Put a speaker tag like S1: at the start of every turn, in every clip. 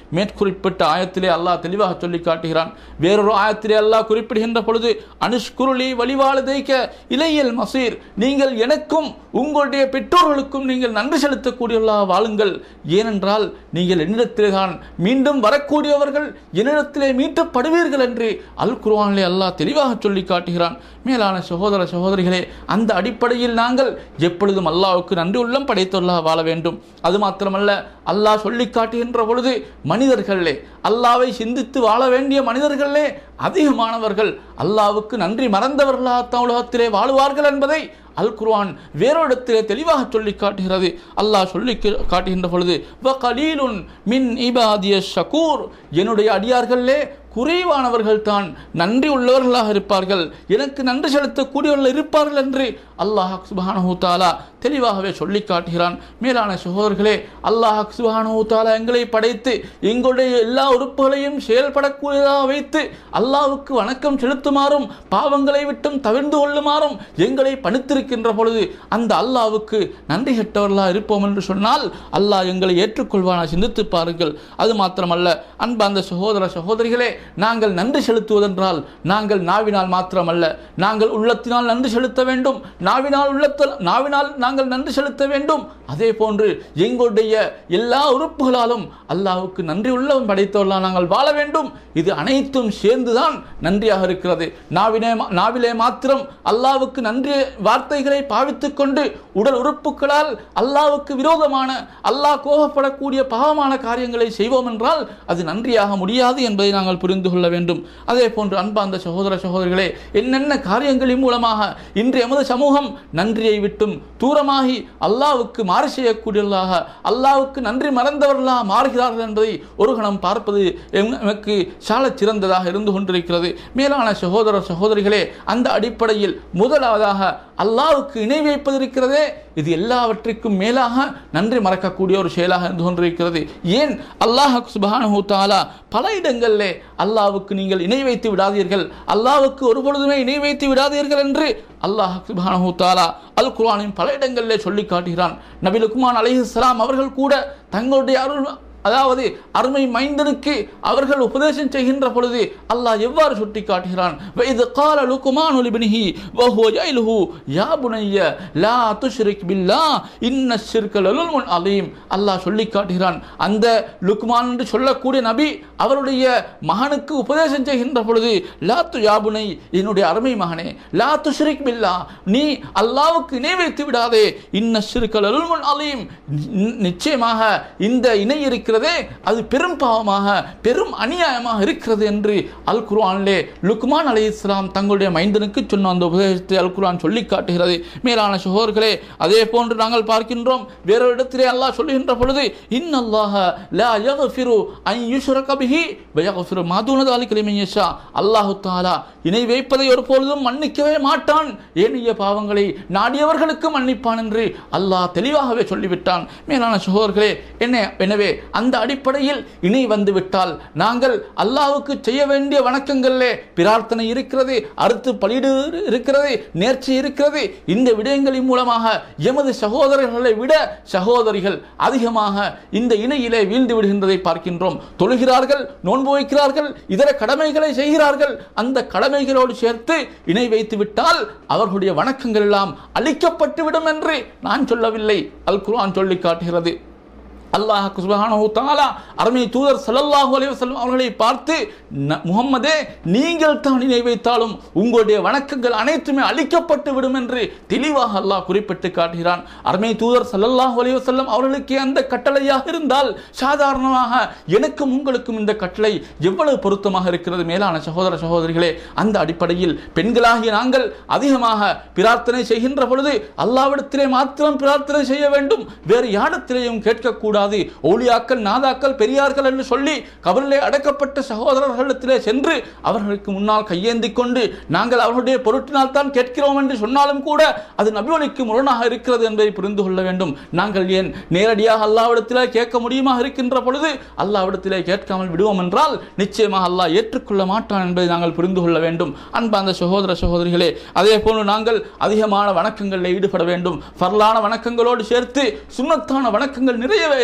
S1: மேற்குறிப்பிட்ட ஆயத்திலே அல்லாஹ் தெளிவாக சொல்லி காட்டுகிறான் வேறொரு ஆயத்திலே அல்லாஹ் குறிப்பிடுகின்ற பொழுது அனுஷ்குருளி வழிவாழுதைக்க இலையல் மசீர் நீங்கள் எனக்கும் உங்களுடைய பெற்றோர்களுக்கும் நீங்கள் நன்றி செலுத்தக்கூடியவர்களாக வாழுங்கள் ஏனென்றால் நீங்கள் என்னிடத்திலே தான் மீண்டும் வரக்கூடியவர்கள் என்னிடத்திலே மீட்டப்படுவீர்கள் என்று அல் குர்ஆனிலே அல்லாஹ் தெளிவாக சொல்லி காட்டுகிறான் மேலான சகோதர சகோதரிகளே அந்த அடிப்படையில் நாங்கள் எப்பொழுதும் அல்லாஹ்வுக்கு நன்றி உள்ளம் படைத்தவர்களாக வாழ வேண்டும் அது மாத்திரமல்ல அல்லாஹ் சொல்லி காட்டுகின்ற பொழுது மனிதர்களே அல்லாவை சிந்தித்து வாழ வேண்டிய மனிதர்களே அதிகமானவர்கள் அல்லாஹ்வுக்கு நன்றி மறந்தவர்களாக உலகத்திலே வாழுவார்கள் என்பதை அல் குர்ஆன் வேறொரு இடத்திலே தெளிவாக சொல்லி காட்டுகிறது அல்லாஹ் சொல்லி கா- காட்டுகின்ற பொழுது வ கலீலுன் மின் இபாதிய ஷகூர் என்னுடைய அடியார்களே குறைவானவர்கள் தான் நன்றி உள்ளவர்களாக இருப்பார்கள் எனக்கு நன்றி செலுத்தக்கூடியவர்கள் இருப்பார்கள் என்று அல்லாஹ் சுபஹானஹு தஆலா தெளிவாகவே சொல்லி காட்டுகிறான் மேலான சகோதரர்களே அல்லாஹ் சுபஹானஹு தஆலா எங்களை படைத்து எங்களுடைய எல்லா உறுப்புகளையும் செயல்படக்கூடியதாக வைத்து அல்லாஹ்வுக்கு வணக்கம் செலுத்துமாறும் பாவங்களை விட்டும் தவிர்ந்து கொள்ளுமாறும் எங்களை பணித்திருக்கின்ற பொழுது அந்த அல்லாஹ்வுக்கு நன்றி கெட்டவர்களாக இருப்போம் என்று சொன்னால் அல்லாஹ் எங்களை ஏற்றுக்கொள்வானா சிந்தித்து பாருங்கள் அது மாத்திரமல்ல அன்பார்ந்த சகோதர சகோதரிகளே நாங்கள் நன்றி செலுத்துவதென்றால் நாங்கள் நாவினால் மாத்திரமல்ல நாங்கள் உள்ளத்தினால் நன்றி செலுத்த வேண்டும் நாவினால் உள்ளத்தில் நாவினால் நாங்கள் நன்றி செலுத்த வேண்டும் அதே போன்று எங்களுடைய எல்லா உறுப்புகளாலும் அல்லாஹ்வுக்கு நன்றி உள்ளவன் படைத்தவர்களாக நாங்கள் வாழ வேண்டும் இது அனைத்தும் சேர்ந்துதான் நன்றியாக இருக்கிறது நாவினே நாவிலே மாத்திரம் அல்லாஹ்வுக்கு நன்றி வார்த்தைகளை பாவித்துக் கொண்டு உடல் உறுப்புகளால் அல்லாஹ்வுக்கு விரோதமான அல்லாஹ் கோபப்படக்கூடிய பாவமான காரியங்களை செய்வோம் என்றால் அது நன்றியாக முடியாது என்பதை நாங்கள் புரிந்து கொள்ள வேண்டும் அதே போன்று அன்பார்ந்த சகோதர சகோதரிகளே என்னென்ன காரியங்களின் மூலமாக இன்று எமது சமூகம் நன்றியை விட்டும் தூரமாகி அல்லாஹ்வுக்கு மாறு செய்யக்கூடியவர்களாக அல்லாஹ்வுக்கு நன்றி மறந்தவர்களாக மாறுகிறார்கள் என்பதை ஒரு கணம் பார்ப்பது எம்- எமக்கு சாலச் சிறந்ததாக இருந்து கொண்டிருக்கிறது மேலான சகோதர சகோதரிகளே அந்த அடிப்படையில் முதலாவதாக அல்லாஹ்வுக்கு இணை வைப்பது இருக்கிறதே இது எல்லாவற்றிற்கும் மேலாக நன்றி மறக்கக்கூடிய ஒரு செயலாக இருந்து கொண்டிருக்கிறது ஏன் அல்லாஹ் சுபஹானஹு தஆலா பல இடங்களிலே அல்லாஹ்வுக்கு நீங்கள் இணை வைத்து விடாதீர்கள் அல்லாஹ்வுக்கு ஒரு பொழுதுமே இணை வைத்து விடாதீர்கள் என்று அல்லாஹ் சுபஹானஹு தஆலா அல் குர்ஆனின் பல இடங்களிலே சொல்லி காட்டுகிறான் நபி லுக்மான் அலைஹிஸ்ஸலாம் அவர்கள் கூட தங்களுடைய அருள் அதாவது அருமை மைந்தனுக்கு அவர்கள் உபதேசம் செய்கின்ற பொழுது அல்லாஹ் எவ்வாறு சுட்டி காட்டுகிறான் இது கால லுக்குமான் ஒலிபினிஹி வஹுவ ஜைலுஹு யா புனைய லா துஷ்ரிக் பில்லா இன்ன ஷிர்க லலுல்முன் அலீம் அல்லாஹ் சொல்லி காட்டுகிறான் அந்த லுக்மான் என்று சொல்லக்கூடிய நபி அவருடைய மகனுக்கு உபதேசம் செய்கின்ற பொழுது லா து யா புனை என்னுடைய அருமை மகனே லா துஷ்ரிக் பில்லா நீ அல்லாஹ்வுக்கு இணை வைத்து விடாதே இன்ன ஷிர்க லலுல்முன் அலீம் நி- நிச்சயமாக இந்த இணை இருக்கிறதே அது பெரும் பாவமாக பெரும் அநியாயமாக இருக்கிறது என்று அல் குர்ஆனிலே லுக்மான் அலி இஸ்லாம் தங்களுடைய மைந்தனுக்கு சொன்ன அந்த உபதேசத்தை அல் குர்ஆன் சொல்லி காட்டுகிறது மேலான சகோதரர்களே அதே போன்று நாங்கள் பார்க்கின்றோம் வேறொரு இடத்திலே அல்லாஹ் சொல்லுகின்ற பொழுது இன்னல்லாஹ லா யக்ஃபிரு அன் யுஷ்ரக பிஹி வ யக்ஃபிரு மா தூன ذلك லிமன் யஷா அல்லாஹ் தஆலா இணை வைப்பதை ஒருபொழுதும் மன்னிக்கவே மாட்டான் ஏனைய பாவங்களை நாடியவர்களுக்கு மன்னிப்பான் என்று அல்லாஹ் தெளிவாகவே சொல்லிவிட்டான் மேலான சகோதரர்களே என்ன எனவே அந்த அடிப்படையில் இணை வந்து விட்டால் நாங்கள் அல்லாஹ்வுக்கு செய்ய வேண்டிய வணக்கங்களிலே பிரார்த்தனை இருக்கிறது அறுத்து பலியிடு இருக்கிறது நேர்ச்சி இருக்கிறது இந்த விடயங்களின் மூலமாக எமது சகோதரர்களை விட சகோதரிகள் அதிகமாக இந்த இணையிலே வீழ்ந்து விடுகின்றதை பார்க்கின்றோம் தொழுகிறார்கள் நோன்பு வைக்கிறார்கள் இதர கடமைகளை செய்கிறார்கள் அந்த கடமைகளோடு சேர்த்து இணை வைத்து விட்டால் அவர்களுடைய வணக்கங்கள் எல்லாம் அழிக்கப்பட்டு விடும் என்று நான் சொல்லவில்லை அல் குர்ஆன் சொல்லி காட்டுகிறது அல்லாஹ் சுப்ஹானஹு தஆலா அருமை தூதர் ஸல்லல்லாஹு அலைஹி வஸல்லம் அவர்களை பார்த்து "ந- முஹம்மதே நீங்கள் தான் இணை வைத்தாலும் உங்களுடைய வணக்கங்கள் அனைத்துமே அழிக்கப்பட்டு விடும் என்று தெளிவாக அல்லாஹ் குறிப்பிட்டு காட்டுகிறான் அருமை தூதர் ஸல்லல்லாஹு அலைஹி வஸல்லம் அவர்களுக்கு அந்த கட்டளையாக இருந்தால் சாதாரணமாக எனக்கும் உங்களுக்கும் இந்த கட்டளை எவ்வளவு பொருத்தமாக இருக்கிறது மேலான சகோதர சகோதரிகளே அந்த அடிப்படையில் பெண்களாகிய நாங்கள் அதிகமாக பிரார்த்தனை செய்கின்ற பொழுது அல்லாவிடத்திலே மாத்திரம் பிரார்த்தனை செய்ய வேண்டும் வேறு யாரிடத்திலேயும் கேட்கக்கூடாது ஒளியாக்கள் நாதாக்கள் பெரியார்கள் என்று சொல்லி கபரிலே அடக்கப்பட்ட சகோதரர்களிடத்திலே சென்று அவர்களுக்கு முன்னால் கையேந்தி கொண்டு நாங்கள் அவர்களுடைய பொருட்டினால் தான் கேட்கிறோம் என்று சொன்னாலும் கூட அது நபிவழிக்கு முரணாக இருக்கிறது என்பதை புரிந்து கொள்ள வேண்டும் நாங்கள் ஏன் நேரடியாக அல்லாவிடத்திலே கேட்க முடியுமா இருக்கின்ற பொழுது அல்லாவிடத்திலே கேட்காமல் விடுவோம் என்றால் நிச்சயமாக அல்லாஹ் ஏற்றுக்கொள்ள மாட்டான் என்பதை நாங்கள் புரிந்து கொள்ள வேண்டும் அன்பார்ந்த சகோதர சகோதரிகளே அதே போன்று நாங்கள் அதிகமான வணக்கங்களில் ஈடுபட வேண்டும் ஃபர்லான வணக்கங்களோடு சேர்த்து சுன்னத்தான வணக்கங்கள் நிறையவே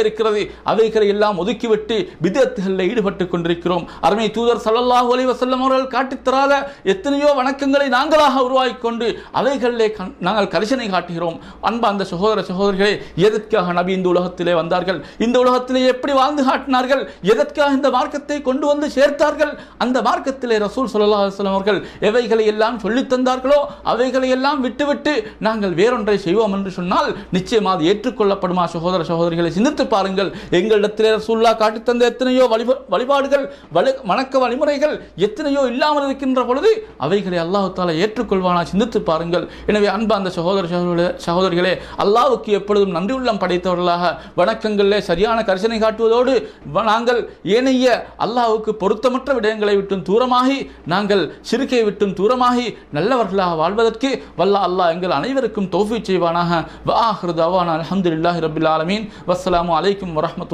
S1: இருக்கிறது அவைகளை எல்லாம் ஒதுக்கிவிட்டு விதத்துகளில் ஈடுபட்டு கொண்டிருக்கிறோம் அருமை தூதர் ஸல்லல்லாஹு அலைஹி வஸல்லம் அவர்கள் காட்டித் தராத எத்தனையோ வணக்கங்களை நாங்களாக உருவாக்கிக் கொண்டு அவைகளிலே கண்- நாங்கள் கரிசனை காட்டுகிறோம் அன்பா அந்த சகோதர சகோதரிகளே எதற்காக நபி இந்த உலகத்திலே வந்தார்கள் இந்த உலகத்திலே எப்படி வாழ்ந்து காட்டினார்கள் எதற்காக இந்த மார்க்கத்தை கொண்டு வந்து சேர்த்தார்கள் அந்த மார்க்கத்திலே ரசூல் ஸல்லல்லாஹு அலைஹி வஸல்லம் அவர்கள் எவைகளை எல்லாம் சொல்லித் தந்தார்களோ அவைகளை எல்லாம் விட்டுவிட்டு நாங்கள் வேறொன்றை செய்வோம் என்று சொன்னால் நிச்சயம் அது ஏற்றுக்கொள்ளப்படுமா சகோதர சகோதரிகளை சிந்தித்து பாருங்கள் எங்களிடத்திலே ரசூல்லா காட்டித் தந்த எத்தனையோ வழிப- வழிபாடுகள் வழி- வணக்க வழிமுறைகள் எத்தனையோ இல்லாமல் இருக்கின்ற பொழுது அவைகளை அல்லாஹ் தாலா ஏற்றுக்கொள்வானா சிந்தித்து பாருங்கள் எனவே அன்பா அந்த சகோதர சகோதர சகோதரிகளே அல்லாஹ்வுக்கு எப்பொழுதும் நன்றி உள்ளம் படைத்தவர்களாக வணக்கங்களிலே சரியான கரிசனை காட்டுவதோடு வ- நாங்கள் ஏனைய அல்லாஹ்வுக்கு பொருத்தமற்ற விடயங்களை விட்டும் தூரமாகி நாங்கள் சிறுக்கை விட்டும் தூரமாகி நல்லவர்களாக வாழ்வதற்கு வல்ல அல்லாஹ் எங்கள் அனைவருக்கும் தௌஃபீக் செய்வானாக வஆஹிரு தவானா அல்ஹம்துலில்லாஹி ரப்பில் ஆலமீன் வஸ்ஸலாமு அலைக்கும் வரஹ்மத்து